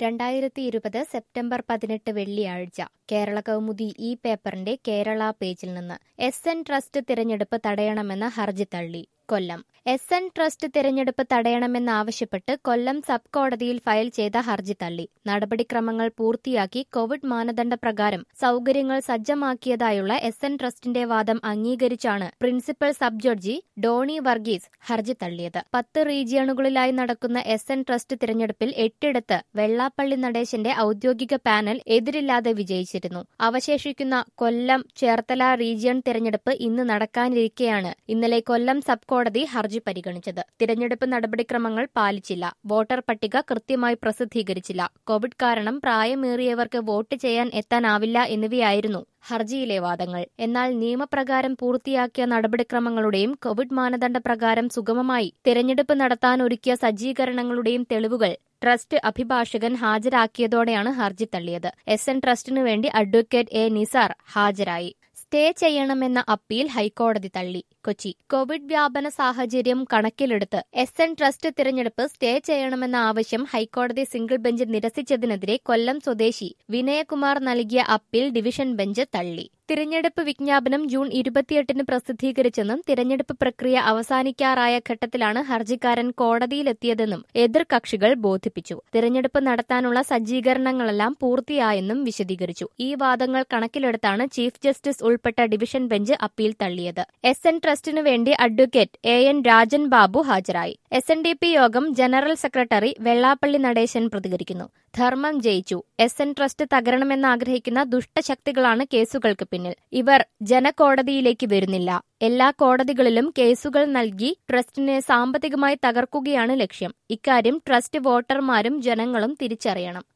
രണ്ടായിരത്തി ഇരുപത് സെപ്റ്റംബർ പതിനെട്ട് വെള്ളിയാഴ്ച കേരള കൗമുദി ഈ പേപ്പറിന്റെ കേരള പേജിൽ നിന്ന് എസ് എൻ ട്രസ്റ്റ് തിരഞ്ഞെടുപ്പ് തടയണമെന്ന ഹർജി തള്ളി കൊല്ലം എസ് എൻ ട്രസ്റ്റ് തിരഞ്ഞെടുപ്പ് തടയണമെന്നാവശ്യപ്പെട്ട് കൊല്ലം സബ് കോടതിയിൽ ഫയൽ ചെയ്ത ഹർജി തള്ളി നടപടിക്രമങ്ങൾ പൂർത്തിയാക്കി കോവിഡ് മാനദണ്ഡ പ്രകാരം സൗകര്യങ്ങൾ സജ്ജമാക്കിയതായുള്ള എസ് എൻ ട്രസ്റ്റിന്റെ വാദം അംഗീകരിച്ചാണ് principal sub judge Doni Varghese ഹർജി തള്ളിയത് പത്ത് റീജിയണുകളിലായി നടക്കുന്ന എസ് എൻ ട്രസ്റ്റ് തിരഞ്ഞെടുപ്പിൽ എട്ടിടത്ത് വെള്ളാപ്പള്ളി നടേശന്റെ ഔദ്യോഗിക പാനൽ എതിരില്ലാതെ വിജയിച്ചിരുന്നു അവശേഷിക്കുന്ന കൊല്ലം ചേർത്തല റീജിയൺ തിരഞ്ഞെടുപ്പ് ഇന്ന് നടക്കാനിരിക്കെയാണ് ഇന്നലെ കൊല്ലം സബ് കോടതി ഹർജി പരിഗണിച്ചത് തിരഞ്ഞെടുപ്പ് നടപടിക്രമങ്ങൾ പാലിച്ചില്ല വോട്ടർ പട്ടിക കൃത്യമായി പ്രസിദ്ധീകരിച്ചില്ല കോവിഡ് കാരണം പ്രായമേറിയവർക്ക് വോട്ട് ചെയ്യാൻ എത്താനാവില്ല എന്നിവയായിരുന്നു ഹർജിയിലെ വാദങ്ങൾ എന്നാൽ നിയമപ്രകാരം പൂർത്തിയാക്കിയ നടപടിക്രമങ്ങളുടെയും കോവിഡ് മാനദണ്ഡ പ്രകാരം സുഗമമായി തിരഞ്ഞെടുപ്പ് നടത്താൻ ഒരുക്കിയ സജ്ജീകരണങ്ങളുടെയും തെളിവുകൾ ട്രസ്റ്റ് അഭിഭാഷകൻ ഹാജരാക്കിയതോടെയാണ് ഹർജി തള്ളിയത് എസ് എൻ ട്രസ്റ്റിനു വേണ്ടി അഡ്വക്കേറ്റ് എ നിസാർ ഹാജരായി സ്റ്റേ ചെയ്യണമെന്ന അപ്പീൽ ഹൈക്കോടതി തള്ളി കൊച്ചി കോവിഡ് വ്യാപന സാഹചര്യം കണക്കിലെടുത്ത് എസ് എൻ ട്രസ്റ്റ് തിരഞ്ഞെടുപ്പ് സ്റ്റേ ചെയ്യണമെന്ന ആവശ്യം ഹൈക്കോടതി സിംഗിൾ ബെഞ്ച് നിരസിച്ചതിനെതിരെ കൊല്ലം സ്വദേശി വിനയകുമാർ നൽകിയ അപ്പീൽ ഡിവിഷൻ ബെഞ്ച് തള്ളി തിരഞ്ഞെടുപ്പ് വിജ്ഞാപനം ജൂൺ ഇരുപത്തിയെട്ടിന് പ്രസിദ്ധീകരിച്ചെന്നും തിരഞ്ഞെടുപ്പ് പ്രക്രിയ അവസാനിക്കാറായ ഘട്ടത്തിലാണ് ഹർജിക്കാരൻ കോടതിയിലെത്തിയതെന്നും എതിർകക്ഷികൾ ബോധിപ്പിച്ചു തിരഞ്ഞെടുപ്പ് നടത്താനുള്ള സജ്ജീകരണങ്ങളെല്ലാം പൂർത്തിയായെന്നും വിശദീകരിച്ചു ഈ വാദങ്ങൾ കണക്കിലെടുത്താണ് ചീഫ് ജസ്റ്റിസ് ഉൾപ്പെട്ട ഡിവിഷൻ ബെഞ്ച് അപ്പീൽ തള്ളിയത് എസ് എൻ ട്രസ്റ്റിനു വേണ്ടി advocate A N Rajan Babu ഹാജരായി എസ് എൻ ഡി പി യോഗം ജനറൽ സെക്രട്ടറി വെള്ളാപ്പള്ളി നടേശൻ പ്രതികരിക്കുന്നു ധർമ്മം ജയിച്ചു എസ് എൻ ട്രസ്റ്റ് തകരണമെന്നാഗ്രഹിക്കുന്ന ദുഷ്ടശക്തികളാണ് കേസുകൾക്ക് പിന്നിൽ ഇവർ ജനകോടതിയിലേക്ക് വരുന്നില്ല എല്ലാ കോടതികളിലും കേസുകൾ നൽകി ട്രസ്റ്റിനെ സാമ്പത്തികമായി തകർക്കുകയാണ് ലക്ഷ്യം ഇക്കാര്യം ട്രസ്റ്റ് വോട്ടർമാരും ജനങ്ങളും തിരിച്ചറിയണം